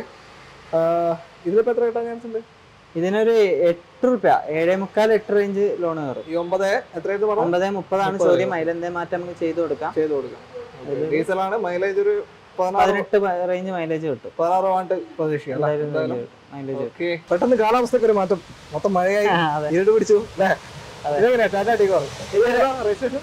ഇതിലിപ്പോ എത്ര കിട്ടാൻ ചാൻസ് ഉണ്ട് ഇതിനൊരു എട്ട് റുപ്യ ഏഴേ മുക്കാൽ എട്ട് റേഞ്ച് ലോൺ കയറും ഈ ഒമ്പത് എത്രയായിട്ട് പറഞ്ഞു ഒമ്പതേ മുപ്പതാണ് മുപ്പത് ചോദ്യം അതിലെന്തേ മാറ്റം നമുക്ക് ചെയ്തു കൊടുക്കാം ചെയ്ത് കൊടുക്കാം ഡീസലാണ് മൈലേജ് ഒരു പതിനാറ് പതിനെട്ട് റേഞ്ച് മൈലേജ് കിട്ടും പതിനാറ് വാണ്ട് പ്രതീക്ഷിക്കാം അല്ലേ? എന്തായാലും എന്തായാലും മൈലേജ് കിട്ടും ഓക്കെ പെട്ടെന്ന് കാലാവസ്ഥക്ക് ഒരു മാറ്റം മൊത്തം മഴയായി ആ, അതെ ഇരുട് പിടിച്ചു അല്ലേ അതെ. ഇതെങ്ങനെയാ Tata Tigor registration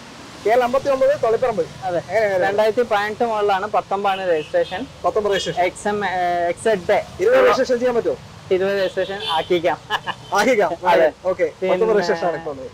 K L അമ്പത്തി ഒമ്പത് തൊളിപ്പറമ്പ് അതെ. എങ്ങനെയാ രണ്ടായിരത്തി പതിനെട്ട് മുകളിലാണ് പത്തൊമ്പതാണ് രജിസ്ട്രേഷൻ പത്തൊമ്പത് registration X M X Z ഇരുപത് രജിസ്ട്രേഷൻ ചെയ്യാൻ പറ്റുമോ ഇരുപത് രജിസ്ട്രേഷൻ ആക്കിക്കാം ആക്കിക്കാം അതെ. ഓക്കെ പിന്നെ- പത്തൊമ്പത് രജിസ്ട്രേഷൻ ആണ് ഇപ്പോൾ ഉള്ളത്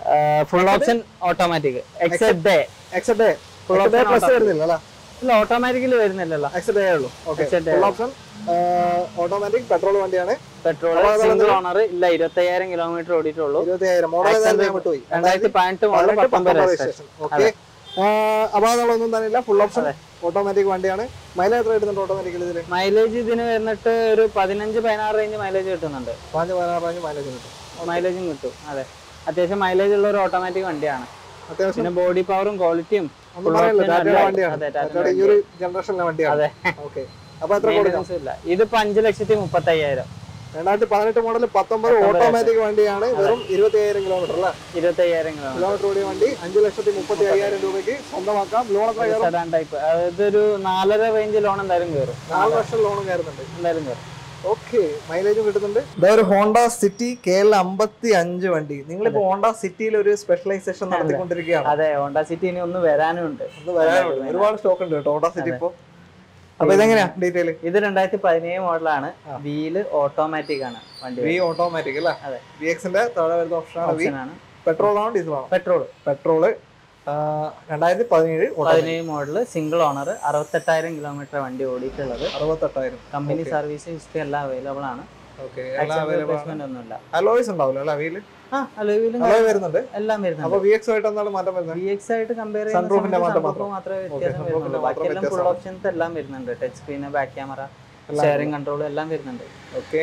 full option automatic X Z XZ Full full option plus auto. വരുന്നില്ല അല്ലേ ഇല്ല ഓട്ടോമാറ്റിക്കലി വരുന്നില്ലല്ലോ എക്സെഡ് ഉള്ളൂ okay XZ full option automatic petrol വണ്ടിയാണ് പെട്രോൾ അപ്പൊ അതെന്താ? സിംഗിൾ ഓണർ ഇല്ല ഇരുപത്തയ്യായിരം കിലോമീറ്റർ ഓടിയിട്ടുള്ളൂ ഇരുപത്തി അയ്യായിരം മോഡൽ Accent ഞാൻ വിട്ടുപോയി രണ്ടായിരത്തി പതിനെട്ട് മുതൽ പതിനെട്ട് പത്തൊമ്പത് പത്തൊമ്പത് രജിസ്ട്രേഷൻ രജിസ്ട്രേഷൻ ഓക്കെ അപാകങ്ങളൊന്നും തന്നെ ഇല്ല ഫുൾ ഓപ്ഷൻ അതെ. ഓട്ടോമാറ്റിക് വണ്ടിയാണ് മൈലേജ് എത്ര കിട്ടുന്നുണ്ട് ഓട്ടോമാറ്റിക്കൽ ഇതിൽ മൈലേജ് ഇതിന് വന്നിട്ട് ഒരു പതിനഞ്ച് പതിനാറ് റേഞ്ച് മൈലേജ് കിട്ടുന്നുണ്ട് പാഞ്ച് പതിനാറ് അഞ്ച് മൈലേജ് കിട്ടും മൈലേജും കിട്ടും അതെ അത്യാവശ്യം മൈലേജ് ഉള്ള ഒരു ഓട്ടോമാറ്റിക് വണ്ടിയാണ് അത്യാവശ്യം പിന്നെ ബോഡി പവറും ക്വാളിറ്റിയും ഒന്നും full പറയാനില്ല option ടാറ്റയുടെ അല്ല. വണ്ടിയാണ് അതെ, ടാറ്റയുടെ ടാറ്റയുടെ ഈ ഒരു ജനറേഷനിലെ വണ്ടിയാണ് അതെ ഓക്കെ അപ്പൊ എത്ര കൊടുക്കാം Maintenance ഇല്ല ഇതിപ്പോ അഞ്ച് ലക്ഷത്തി മുപ്പത്തി അയ്യായിരം രണ്ടായിരത്തി പതിനെട്ട് മോഡൽ പത്തൊമ്പത് പത്തൊമ്പത് ഓട്ടോമാറ്റിക് വണ്ടിയാണ് വെറും ഇരുപത്തി അയ്യായിരം കിലോമീറ്റർ അല്ലേ ഇരുപത്തി അയ്യായിരം കിലോമീറ്റർ കിലോമീറ്റർ ഓടിയ വണ്ടി അഞ്ച് ലക്ഷത്തി മുപ്പത്തി അയ്യായിരം രൂപയ്ക്ക് സ്വന്തമാക്കാം ലോൺ എത്ര കയറും സെഡാൻ ടൈപ്പ് ഇതൊരു നാലര റേഞ്ച് ലോൺ എന്തായാലും കയറും നാല് ലക്ഷം ലോണും കയറുന്നുണ്ട് എന്തായാലും കയറും ഓക്കെ മൈലേജും കിട്ടുന്നുണ്ട് ഇതാ ഒരു ഹോണ്ട സിറ്റി കെ എൽ അമ്പത്തി അഞ്ച് വണ്ടി നിങ്ങളിപ്പോ ഹോണ്ട സിറ്റിയിൽ ഒരു സ്പെഷ്യലൈസേഷൻ നടത്തിക്കൊണ്ടിരിക്കുകയാണ് അതെ ഹോണ്ട സിറ്റി ഇനി ഒന്ന് വരാനും ഉണ്ട് ഒന്ന് വരാനുണ്ട് ഒരുപാട് സ്റ്റോക്ക് ഉണ്ട് കേട്ടോ ഹോണ്ട സിറ്റി ഇപ്പോ അപ്പൊ ഇതെങ്ങനെയാ ഡീറ്റെയിൽ ഇത് രണ്ടായിരത്തി പതിനേഴ് മോഡലാണ് ആ. വീല് ഓട്ടോമാറ്റിക് ആണ് വണ്ടി വി ഓട്ടോമാറ്റിക് അല്ലേ അതെ. വി എക്സിന്റെ താഴെ വരുന്ന ഓപ്ഷനാണ് വി ഓപ്ഷൻ ആണ് പെട്രോൾ ആണോ ഡീസൽ ആണോ പെട്രോൾ പെട്രോള് രണ്ടായിരത്തി പതിനേഴ് പതിനേഴ് മോഡല് സിംഗിൾ ഓണർ അറുപത്തെട്ടായിരം കിലോമീറ്റർ വണ്ടി ഓടിയിട്ടുള്ളത് അറുപത്തെട്ടായിരം കമ്പനി സർവീസ് ഹിസ്റ്ററി എല്ലാം അവൈലബിൾ ആണ് ഓക്കെ എല്ലാം അവൈലബിൾ ആണ് റിപ്ലേസ്മെന്റ് ഒന്നുമില്ല അലോയ്സ് ഉണ്ടാവില്ല അല്ലേ വീല് ആ അലോയിലും അലോയ് വരുന്നുണ്ട് എല്ലാം അപ്പൊ വരുന്നുണ്ട് വി എക്സ് ആയിട്ട് എന്താണ് മാറ്റം വരുന്നത് വി എക്സ് ആയിട്ട് കമ്പയർ Sunroof-ന്റെ മാറ്റം മാത്രമേ Okay, വ്യത്യാസം sunroof-ന്റെ വരുന്നുള്ളൂ മാത്രം ബാക്കിയെല്ലാം ഫുൾ വ്യത്യാസമാണ്. ഓപ്ഷൻസ് എല്ലാം വരുന്നുണ്ട് ടച്ച് സ്ക്രീൻ ബാക്ക് ക്യാമറ എല്ലാം ഷെയറിംഗ് കൺട്രോൾ എല്ലാം വരുന്നുണ്ട് ഓക്കെ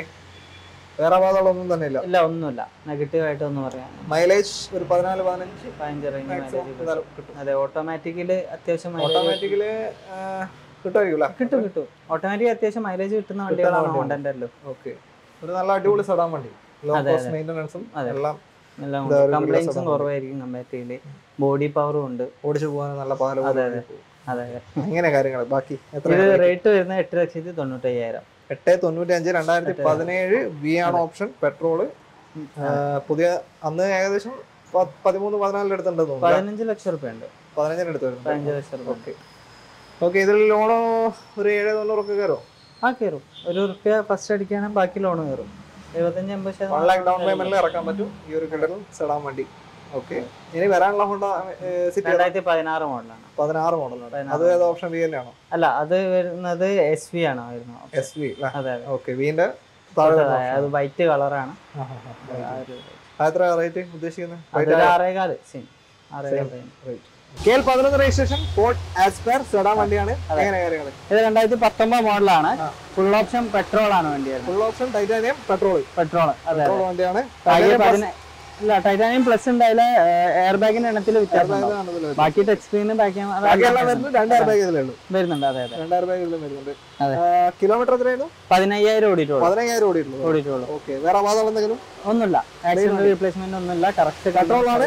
വേറെ അപാകങ്ങളൊന്നും തന്നെ ഇല്ല ഇല്ല ഒന്നുമില്ല നെഗറ്റീവ് ആയിട്ട് ഒന്നും പറയാൻ മൈലേജ് ഒരു പതിനാല് പതിനഞ്ച് പതിനഞ്ച് റേഞ്ച് മാക്സിമം മൈലേജ് എന്തായാലും കിട്ടും അതെ ഓട്ടോമാറ്റിക്കില് അത്യാവശ്യം mileage ഓട്ടോമാറ്റിക്കല് കിട്ടുമായിരിക്കും കിട്ടും കിട്ടും ഓട്ടോമാറ്റിക് അത്യാവശ്യം മൈലേജ് കിട്ടുന്ന വണ്ടികളാണ് വണ്ടിയാണ്. ഹോണ്ടന്റെ എല്ലാം ഓക്കെ ഒരു നല്ല അടിപൊളി സടാൻ വണ്ടി ലോ അതെ, കോസ്റ്റ് മെയിൻ്റനൻസും അതെ. എല്ലാം എല്ലാം ഇതാ ഒരു കംപ്ലൈൻസും sedan കുറവായിരിക്കും കമ്പാരിറ്റീവ്ലി ബോഡി പവറും ഉണ്ട് ഓടിച്ചു പോകാൻ നല്ല പാല അതെ, അതെ. അതെ അതെ ഇങ്ങനെ കാര്യങ്ങൾ ബാക്കി എത്ര ഇത് റേറ്റ് വരുന്നത് എട്ട് ലക്ഷത്തി തൊണ്ണൂറ്റയ്യായിരം എട്ട് തൊണ്ണൂറ്റി അഞ്ച് രണ്ടായിരത്തി പതിനേഴ് വി ആണ് ഓപ്ഷൻ പെട്രോള് പുതിയ അന്ന് ഏകദേശം പ- പതിമൂന്ന് പതിനാലിന് അടുത്തുണ്ടെന്ന് തോന്നുന്നു പതിനഞ്ച് ലക്ഷം റുപ്യ ഉണ്ട് പതിനഞ്ചിന് അടുത്ത് വരുന്നുണ്ട് പതിനഞ്ച് ലക്ഷം റുപ്യ ഓക്കെ ഓക്കെ ഇതിൽ ലോണോ ഒരു ഏഴ് തൊണ്ണൂറൊക്കെ കയറും ആ കയറും ഒരു റുപ്യ ഫസ്റ്റ് അടിക്കുകയാണെങ്കിൽ ബാക്കി ലോൺ കയറും എഴുപത്തഞ്ച് എൺപത് വൺ ലാക്ക് ഡൗൺ ശതമാനം പേയ്മെന്റിൽ ഇറക്കാൻ പറ്റും ഈ ഒരു കിടലും സെടാൻ വണ്ടി ഓക്കെ ഇനി വരാനുള്ള ഹോണ്ട സിറ്റി രണ്ടായിരത്തി പതിനാറ് മോഡലാണ് പതിനാറ് മോഡലാണ് പതിനാറ് അത് ഏത് ഓപ്ഷൻ വി തന്നെയാണോ അല്ല അത് വരുന്നത് എസ് വി ആണ് വരുന്നത് എസ് വി അല്ലേ അതെ അതെ ഓക്കെ വിന്റെ താഴെ വരുന്ന അതെ, അത് വൈറ്റ് കളറാണ് option. ആ, ആ, ആ. ആ ഒരു ആ, എത്ര റേറ്റ് ഉദ്ദേശിക്കുന്നത് അതൊരു ആറേകാല് സെയിം ആറേകാൽ range. കെ എൽ പതിനൊന്ന് രജിസ്ട്രേഷൻ ഫോർട്ട് ആസ്പയർ സെഡാൻ വണ്ടിയാണ് എങ്ങനെ കാര്യങ്ങൾ ഇത് രണ്ടായിരത്തി പത്തൊമ്പത് മോഡലാണ് ആ. ഫുൾ ഓപ്ഷൻ പെട്രോൾ ആണ് വണ്ടി വരുന്നത് full option titanium petrol petrol അതെ പെട്രോൾ വണ്ടിയാണ് ബാക്കി പതിന- ഇല്ല ടൈറ്റാനിയം പ്ലസ് ഉണ്ടായില്ല എയർ ബാഗിന്റെ എണ്ണത്തിൽ വ്യത്യാസം ഉണ്ടാവും. ആണ് ഇതില് വരുന്നത്. ബാക്കി ടച്ച് സ്ക്രീനും ബാക്കി ബാക്കിയെല്ലാം വരുന്നത് രണ്ട് എയർ ബാഗ് ഇതിലേ ഉള്ളൂ വരുന്നുണ്ട് അതെ അതെ രണ്ട് എയർ ബാഗ് ഇതിലും വരുന്നുണ്ട് അതെ. കിലോമീറ്റർ എത്രയായിരുന്നു പതിനയ്യായിരം ഓടിയിട്ടുള്ളൂ പതിനയ്യായിരം ഓടിയിട്ടുള്ളൂ ഓടിയിട്ടുള്ളൂ ഓക്കെ വേറെ അപാകങ്ങൾ എന്തെങ്കിലും ഒന്നുമില്ല ആക്സിഡന്റ് റീപ്ലേസ്മെന്റ് ഒന്നുമില്ല കറക്റ്റ് പെട്രോൾ ആണ്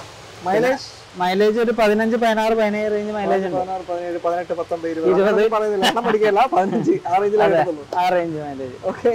മൈലേജ് മൈലേജ് ഒരു പതിനഞ്ച് പതിനാറ് പതിനേഴ് റേഞ്ച് മൈലേജ് ഉണ്ട് പതിനാറ് പതിനേഴ് പതിനെട്ട് പത്തൊമ്പത് ഇരുപത് ഇരുപത്. അങ്ങനെ പറയുന്നില്ല എണ്ണം പഠിക്കല്ല പതിനഞ്ച് ആ റേഞ്ചിലാണ് ആ റേഞ്ച് മൈലേജ് ഓക്കെ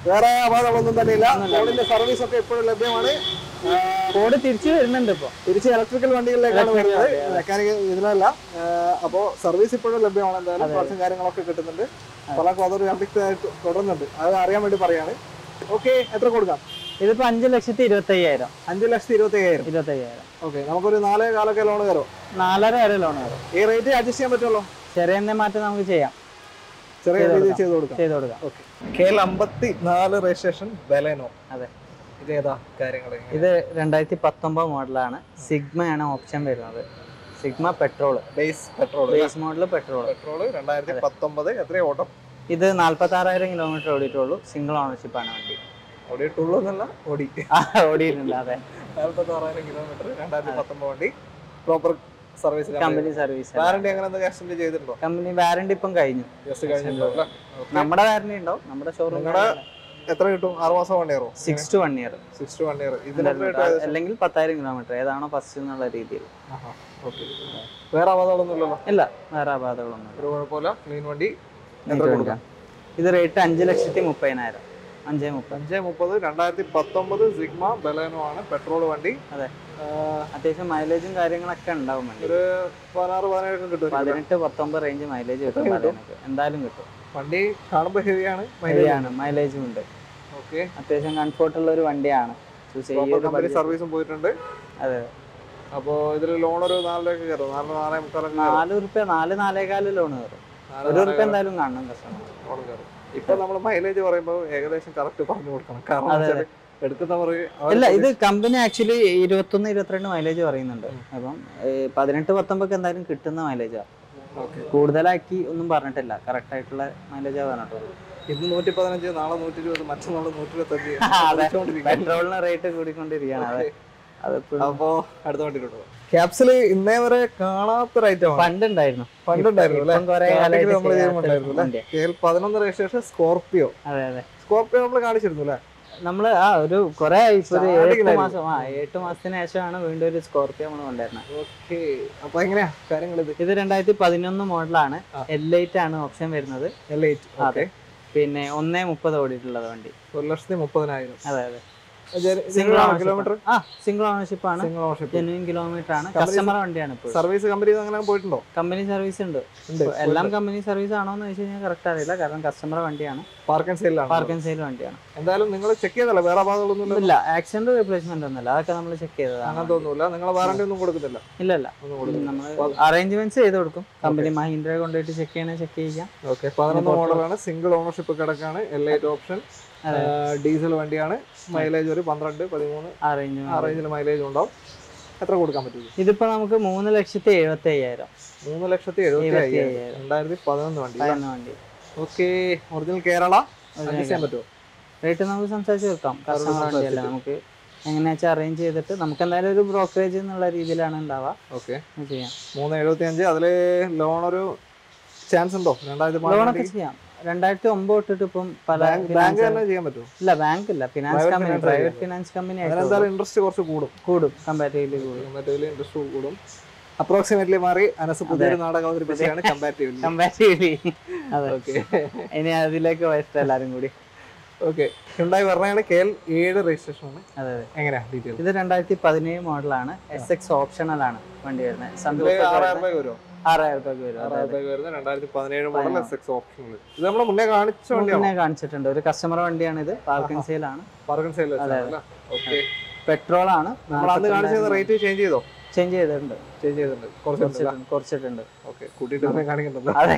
വേറെ അപാകങ്ങളൊന്നും തന്നെ ഇല്ല ഫോണിന്റെ സർവീസ് ഒക്കെ ഇപ്പോഴും ലഭ്യമാണ് ആ, കോഡ് തിരിച്ചു വരുന്നുണ്ട് ഇപ്പൊ തിരിച്ച് ഇലക്ട്രിക്കൽ വണ്ടികളിലേക്കാണ് Electric വരുന്നത് വണ്ടി, അതെ. മെക്കാനിക് ഇതിനല്ല അപ്പോ സർവീസ് ഇപ്പോഴും ലഭ്യമാണ് എന്തായാലും കുറച്ചും കാര്യങ്ങളൊക്കെ കിട്ടുന്നുണ്ട് പലർക്കും അതൊരു അഭിക്തമായിട്ട് തുടരുന്നുണ്ട് അത് അറിയാൻ വേണ്ടി പറയാണ് ഓക്കെ എത്ര കൊടുക്കാം ഇതിപ്പോ അഞ്ചു ലക്ഷത്തി ഇരുപത്തി അയ്യായിരം അഞ്ച് ലക്ഷത്തി ഇരുപത്തി അയ്യായിരം ഇരുപത്തി അയ്യായിരം ഓക്കെ നമുക്കൊരു നാലേ കാലൊക്കെ ലോൺ കയറും നാലര വരെ ലോൺ വരും ഈ റേറ്റ് അഡ്ജസ്റ്റ് ചെയ്യാൻ പറ്റുമല്ലോ ചെറിയ എന്നെ മാറ്റം നമുക്ക് ചെയ്യാം ചെറിയ ചെയ്ത് രീതിയിൽ കൊടുക്കാം. ചെയ്ത് കൊടുക്കാം ചെയ്ത് കൊടുക്കാം ഓക്കെ കെ എൽ അമ്പത്തി നാല് രജിസ്ട്രേഷൻ ബലേനോ അതെ ഇത് ഏതാ കാര്യങ്ങൾ ഇത് രണ്ടായിരത്തി പത്തൊമ്പത് മോഡലാണ് സിഗ്മയാണ് ഓപ്ഷൻ വരുന്നത് Sigma petrol base petrol base model petrol petrol രണ്ടായിരത്തി പത്തൊമ്പത് എത്ര ഓട്ടം ഇത് നാല്പത്തി ആറായിരം കിലോമീറ്റർ ഓടിയിട്ടുള്ളൂ സിംഗിൾ ഓണർഷിപ്പ് ആണ് വണ്ടി ഓടിയിട്ടുള്ളൂ എന്നല്ല ഓടി ആ, ഓടിയിട്ടുണ്ട് അതെ നാൽപ്പത്തി ആറായിരം കിലോമീറ്റർ രണ്ടായിരത്തി പത്തൊമ്പത് വണ്ടി proper service company service warranty അങ്ങനെ എന്തെങ്കിലും എക്സ്റ്റെൻഡ് ചെയ്തിട്ടുണ്ടോ കമ്പനി വാറണ്ടി ഇപ്പം കഴിഞ്ഞു ജസ്റ്റ് കഴിഞ്ഞിട്ടുണ്ടോ അല്ലേ? Okay. നമ്മുടെ വാറണ്ടി ഉണ്ടാവും നമ്മുടെ ഷോറൂം നിങ്ങടെ എത്ര കിട്ടും ആറ് മാസം വൺ ഇയറോ six to one year six to one year ഇതിന് എത്ര കിട്ടും ഏകദേശം? അല്ലെങ്കിൽ പത്തായിരം കിലോമീറ്റർ ഏതാണോ ഫസ്റ്റ് എന്നുള്ള രീതിയിൽ ആഹാ, okay. വേറെ അപകടങ്ങളൊന്നും ഇല്ലല്ലോ ഇല്ല വേറെ അപാധകളൊന്നും ഒരു കുഴപ്പമില്ല ക്ലീൻ വണ്ടി എത്ര ഇല്ല കൊടുക്കാം ഇത് റേറ്റ് അഞ്ച് ലക്ഷത്തി മുപ്പതിനായിരം അഞ്ചേ മുപ്പത് അഞ്ച് മുപ്പത് രണ്ടായിരത്തി പത്തൊമ്പത് സിഗ്മ ബലേനോ ആണ് പെട്രോൾ വണ്ടി അതെ. ആ, അത്യാവശ്യം മൈലേജും കാര്യങ്ങളൊക്കെ ഉണ്ടാവും വണ്ടി ഒരു പതിനാറ് പതിനേഴ് കിട്ടും പതിനെട്ട് പത്തൊമ്പത് റേഞ്ച് മൈലേജ് കിട്ടും കിട്ടും? പതിനെട്ട് എന്തായാലും കിട്ടും വണ്ടി കാണുമ്പോൾ ഹെവിയാണ് ശരിയാണ് മൈലേജും ഉണ്ട് ഓക്കെ അത്യാവശ്യം കംഫോർട്ട് ഉള്ള ഒരു വണ്ടിയാണ് ചൂസ് പ്രോപ്പർ കമ്പനി ചെയ്യുന്നത് സർവീസും പോയിട്ടുണ്ട് അതെ അപ്പോൾ ഇതിൽ ലോൺ ഒരു നാല് രൂപ കയറും നാല് നാലേ മുക്കാലൊക്കെ കയറും നാല് റുപ്യ നാല് നാലേകാല് ലോൺ കയറും നാല് ഒരു നാലേ റുപ്യ എന്തായാലും കാണണം കസ്റ്റമർ ലോൺ കയറും ഇപ്പൊ നമ്മൾ മൈലേജ് പറയുമ്പോൾ ഏകദേശം കറക്റ്റ് പറഞ്ഞു കൊടുക്കണം കാരണം അതെ, വെച്ചാല് എടുക്കുന്നവർ ഇല്ല ഇത് കമ്പനി ആക്ച്വലി ഇരുപത്തൊന്ന് ഇരുപത്തിരണ്ട് മൈലേജ് പറയുന്നുണ്ട് അപ്പം ഏഹ്, പതിനെട്ട് പത്തൊമ്പതൊക്കെ എന്തായാലും കിട്ടുന്ന മൈലേജാണ് ഓക്കെ കൂടുതലാക്കി ഒന്നും പറഞ്ഞിട്ടില്ല കറക്റ്റ് ആയിട്ടുള്ള മൈലേജാ പറഞ്ഞിട്ടുള്ളൂ ഇന്ന് നൂറ്റി പതിനഞ്ച് നാളെ നൂറ്റി ഇരുപത് മറ്റന്നാൾ നൂറ്റി ഇരുപത്തഞ്ച് അതെ. വിളിച്ചുകൊണ്ടിരിക്കുകയാണ്. പെട്രോളിന് റേറ്റ് കൂടിക്കൊണ്ടിരിക്കുകയാണ് അതെ അതിപ്പോഴും അപ്പോ അടുത്ത വണ്ടിയിലോട്ട് ക്യാപ്സില് ഇന്നേ വരെ കാണാത്തൊരു ഐറ്റം ആണ് പണ്ടുണ്ടായിരുന്നു പണ്ട് ഉണ്ടായിരുന്നു അല്ലേ ഇപ്പം കുറേ കാറ്റഗറി കാലമായിട്ട് നമ്മൾ ചെയ്യാത്ത ചെയ്യുന്നുണ്ടായിരുന്നു അല്ലേ വണ്ടിയാ. കെ എൽ പതിനൊന്ന് രജിസ്ട്രേഷൻ സ്കോർപിയോ അതെ അതെ സ്കോർപിയോ നമ്മൾ കാണിച്ചിരുന്നു അല്ലേ നമ്മള് ആ ഒരു കുറെ ഇപ്പൊ ഒരു Starting എട്ട് ലായിരുന്നു. മാസം ആ എട്ട് മാസത്തിന് ശേഷമാണ് വീണ്ടും ഒരു സ്കോർപ്പിയോ നമ്മൾ കൊണ്ടുവരുന്നത് ഓക്കെ അപ്പൊ എങ്ങനെയാ കാര്യങ്ങൾ ഇത് ഇത് രണ്ടായിരത്തി പതിനൊന്ന് മോഡലാണ് ആ. എൽ എയ്റ്റ് ആണ് ഓപ്ഷൻ വരുന്നത് എൽ എയ്റ്റ് ഓക്കെ പിന്നെ ഒന്നേ മുപ്പത് ഓടിയിട്ടുള്ളത് വണ്ടി ഒരു ലക്ഷത്തി മുപ്പതിനായിരം അതെ അതെ സിംഗിൾ കിലോമീറ്റർ ആ സിംഗിൾ ഓണർഷിപ്പ് ആണ് സിംഗിൾ ഓണർഷിപ്പ് ജെന്യൂൻ കിലോമീറ്റർ ആണ് Company- കസ്റ്റമർ വണ്ടിയാണ് ഇപ്പോൾ സർവീസ് കമ്പനി അങ്ങനെ പോയിട്ടുണ്ടോ കമ്പനി സർവീസ് ഉണ്ട് ഉണ്ട് ഇപ്പൊ എല്ലാം കമ്പനി സർവീസ് ആണോ എന്ന് വെച്ച് കഴിഞ്ഞാൽ കറക്റ്റ് അറിയില്ല കാരണം കസ്റ്റമർ വണ്ടിയാണ് പാർക്ക് ആൻഡ് സെയിലാണ് പാർക്ക് ആൻഡ് സെയിൽ വണ്ടിയാണ് എന്തായാലും നിങ്ങൾ ചെക്ക് ചെയ്തല്ലോ വേറെ അപാകങ്ങളൊന്നും ഇല്ല ഇല്ല ആക്സിഡന്റ് റീപ്ലേസ്മെന്റ് ഒന്നുമില്ല അതൊക്കെ നമ്മൾ ചെക്ക് ചെയ്തതാണ് അങ്ങനത്തെ ഒന്നുമില്ല നിങ്ങൾ വാറണ്ടി ഒന്നും കൊടുക്കുന്നില്ല ഇല്ല ഇല്ല ഒന്നും കൊടുക്കുന്നില്ല നമ്മൾ അറേഞ്ച്മെന്റ്സ് ചെയ്ത് കൊടുക്കും കമ്പനി മഹീന്ദ്ര കൊണ്ടുപോയിട്ട് ചെക്ക് ചെയ്യണേ ചെക്ക് ചെയ്യാം ഓക്കെ പതിനൊന്ന് മോഡലാണ് സിംഗിൾ ഓണർഷിപ്പ് കിടക്കാണ് എൽ എയ്റ്റ് ഓപ്ഷൻ അതെ. ഡീസൽ വണ്ടിയാണ് മൈലേജ് ഒരു പന്ത്രണ്ട് പതിമൂന്ന് ആ അറേഞ്ച്മെന്റ് റേഞ്ചിൽ മൈലേജ് ഉണ്ടാവും എത്ര കൊടുക്കാൻ പറ്റും ഇതിപ്പോ നമുക്ക് മൂന്ന് ലക്ഷത്തി എഴുപത്തി അയ്യായിരം മൂന്ന് ലക്ഷത്തി എഴുപത്തി എഴുപത്തി അയ്യായിരം അയ്യായിരം. രണ്ടായിരത്തി പതിനൊന്ന് വണ്ടി പതിനൊന്ന് വണ്ടി ഓക്കെ ഒറിജിനൽ കേരള അഡ്ജസ്റ്റ് ചെയ്യാൻ പറ്റുമോ റേറ്റ് നമുക്ക് സംസാരിച്ച് വെക്കാം കസ്റ്റമർ വണ്ടിയല്ല നമുക്ക് എങ്ങനെയാ വെച്ചാൽ അറേഞ്ച് ചെയ്തിട്ട് നമുക്ക് എന്തായാലും ഒരു ബ്രോക്കറേജ് എന്നുള്ള രീതിയിലാണ് ഉണ്ടാവുക ഓക്കെ അത് ചെയ്യാം മൂന്ന് എഴുപത്തി അഞ്ച് അതിൽ ലോൺ ഒരു ചാൻസ് ഉണ്ടോ രണ്ടായിരത്തി ലോണൊക്കെ ചെയ്യാം രണ്ടായിരത്തി ഒമ്പത് തൊട്ടിട്ട് ഇപ്പം പല ബാങ്ക് finance- തന്നെ ചെയ്യാൻ പറ്റുമോ ഇല്ല ബാങ്ക് ഇല്ല finance Private company finance private ആയിരിക്കും. ഫിനാൻസ് കമ്പനി ആയിട്ട് അതിനെന്തായാലും ഇൻട്രസ്റ്റ് കുറച്ച് കൂടും കൂടും കമ്പാരിറ്റീവ്ലി കൂടും മറ്റേ ഇൻട്രസ്റ്റ് കൂടും അപ്രോക്സിമേറ്റ്ലി മാറി അനസ് പുതിയൊരു നാടകം അവതരിപ്പിച്ചാണ് കമ്പാരിറ്റീവ്ലി കമ്പാരിറ്റീവ്ലി അതെ ഓക്കെ ഇനി അതിലേക്ക് വരട്ടെ എല്ലാരും കൂടി ഓക്കെ ഉണ്ടായി പറഞ്ഞാണ് കെ എൽ ഏഴ് രജിസ്ട്രേഷൻ ആണ് അതെ അതെ എങ്ങനെയാ ഡീറ്റെയിൽ ഇത് രണ്ടായിരത്തി പതിനേഴ് മോഡലാണ് എസ് എക്സ് ഓപ്ഷണൽ ആണ് വണ്ടി വരുന്നത് ഇതില് സന്തോഷ് ആറായിരം രൂപ വരുമോ ആറായിരം രൂപയ്ക്ക് വരും അതെ, ആറായിരം അതെ. രൂപ വരുന്ന രണ്ടായിരത്തി പതിനേഴ് മോഡൽ എസ് എക്സ് ഓപ്ഷനിൽ ഇത് നമ്മൾ മുന്നേ കാണിച്ച വണ്ടിയാണോ മുന്നേ കാണിച്ചിട്ടുണ്ട് ഒരു കസ്റ്റമർ വണ്ടിയാണ് ഇത് പാർക്കിംഗ് സെയിലാണ് പാർക്കൻ സെയിൽ അതെ, അല്ലേ ഓക്കെ പെട്രോൾ ആണ് നമ്മൾ അന്ന് കാണിച്ചത് റേറ്റ് ചേഞ്ച് ചെയ്തോ ചേഞ്ച് ചെയ്തിട്ടുണ്ട് ചേഞ്ച് ചെയ്തിട്ടുണ്ട് കുറച്ച് കുറച്ചിട്ടുണ്ട് കുറച്ചിട്ടുണ്ട് ഓക്കെ കൂട്ടിയിട്ട് പിന്നെ കാണിക്കണ്ടല്ലോ അതെ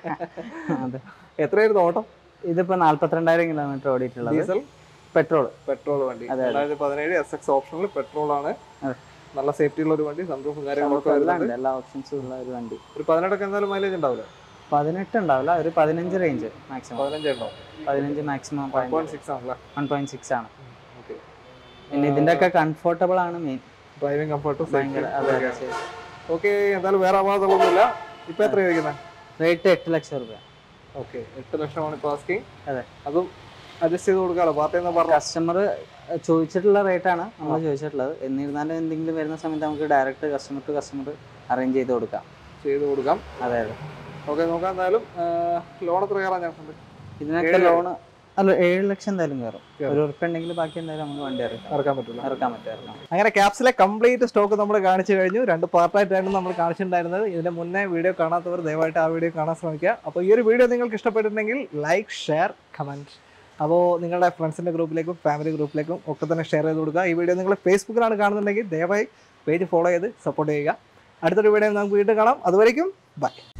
അതെ എത്രയായിരുന്നു ഓട്ടം ഇതിപ്പോ നാല്പത്തിരണ്ടായിരം കിലോമീറ്റർ ഓടിയിട്ടുള്ളത് ഡീസൽ പെട്രോൾ പെട്രോൾ വണ്ടി അതെ, അതെ. രണ്ടായിരത്തി പതിനേഴ് എസ് എക്സ് ഓപ്ഷനിൽ പെട്രോൾ ആണ് അതെ. നല്ല സേഫ്റ്റി ഉള്ള ഒരു വണ്ടി സന്തോഷവും കാര്യങ്ങളൊക്കെ എല്ലാം വരുന്നുണ്ട് ഉണ്ട് എല്ലാ ഓപ്ഷൻസും ഉള്ള ഒരു വണ്ടി ഒരു പതിനെട്ടൊക്കെ എന്തായാലും മൈലേജ് ഉണ്ടാവില്ല പതിനെട്ട് ഉണ്ടാവില്ല ഒരു പതിനഞ്ച് റേഞ്ച് മാക്സിമം പതിനഞ്ച് ഉണ്ടാവും പതിനഞ്ച് മാക്സിമം വൺ പോയിന്റ് സിക്സ് ആണല്ലേ വൺ പോയിന്റ് സിക്സ് ആണ് ഓക്കെ പിന്നെ ഇതിന്റെ ഒക്കെ കംഫർട്ടബിൾ ആണ് മെയിൻ ഡ്രൈവിംഗ് കംഫർട്ടും ഭയങ്കര അതെ അതെ ശരി ഓക്കെ എന്തായാലും വേറെ അപാകതകളൊന്നുമില്ല ഇപ്പൊ എത്ര ചോദിക്കുന്നത് റേറ്റ് എട്ട് ലക്ഷം രൂപ ഓക്കെ എട്ട് ലക്ഷമാണ് ഇപ്പൊ ആസ്കിങ് അതെ. അതും അഡ്ജസ്റ്റ് ചെയ്ത് കൊടുക്കാലോ പാർട്ടി എന്ന് പറഞ്ഞു കസ്റ്റമർ ചോദിച്ചിട്ടുള്ള റേറ്റ് ആണ് നമ്മൾ ചോദിച്ചിട്ടുള്ളത് എന്നിരുന്നാലും എന്തെങ്കിലും വരുന്ന സമയത്ത് നമുക്ക് direct customer to customer arrange ചെയ്ത് കൊടുക്കാം ചെയ്ത് കൊടുക്കാം അതെ അതെ ഓക്കെ നോക്കാം എന്തായാലും ലോൺ എത്ര കയറാൻ ചാൻസ് ഉണ്ട് ഇതിനൊക്കെ ഏഴ് ലോണ് അല്ല ഏഴ് ലക്ഷം എന്തായാലും കയറും കയറും. ഒരു ഉറുപ്പ് ഉണ്ടെങ്കിൽ ബാക്കി എന്തായാലും നമുക്ക് വണ്ടി ഇറക്കാം ഇറക്കാൻ പറ്റില്ല ഇറക്കാൻ പറ്റും ഇറക്കാം അങ്ങനെ ക്യാപ്സിലെ കംപ്ലീറ്റ് സ്റ്റോക്ക് നമ്മൾ കാണിച്ചു കഴിഞ്ഞു രണ്ട് പാർട്ടായിട്ടാണ് നമ്മൾ കാണിച്ചിട്ടുണ്ടായിരുന്നത് ഇതിന് മുന്നേ വീഡിയോ കാണാത്തവർ ദയവായിട്ട് ആ വീഡിയോ കാണാൻ ശ്രമിക്കുക അപ്പോൾ ഈ ഒരു വീഡിയോ നിങ്ങൾക്ക് ഇഷ്ടപ്പെട്ടിട്ടുണ്ടെങ്കിൽ ലൈക്ക് ഷെയർ കമൻറ്റ് അപ്പോൾ നിങ്ങളുടെ ഫ്രണ്ട്സിൻ്റെ ഗ്രൂപ്പിലേക്കും ഫാമിലി ഗ്രൂപ്പിലേക്കും ഒക്കെ തന്നെ ഷെയർ ചെയ്ത് കൊടുക്കുക ഈ വീഡിയോ നിങ്ങൾ ഫേസ്ബുക്കിലാണ് കാണുന്നുണ്ടെങ്കിൽ ദയവായി പേജ് ഫോളോ ചെയ്ത് സപ്പോർട്ട് ചെയ്യുക അടുത്തൊരു വീഡിയോ നമുക്ക് വീണ്ടും കാണാം അതുവരേക്കും ബൈ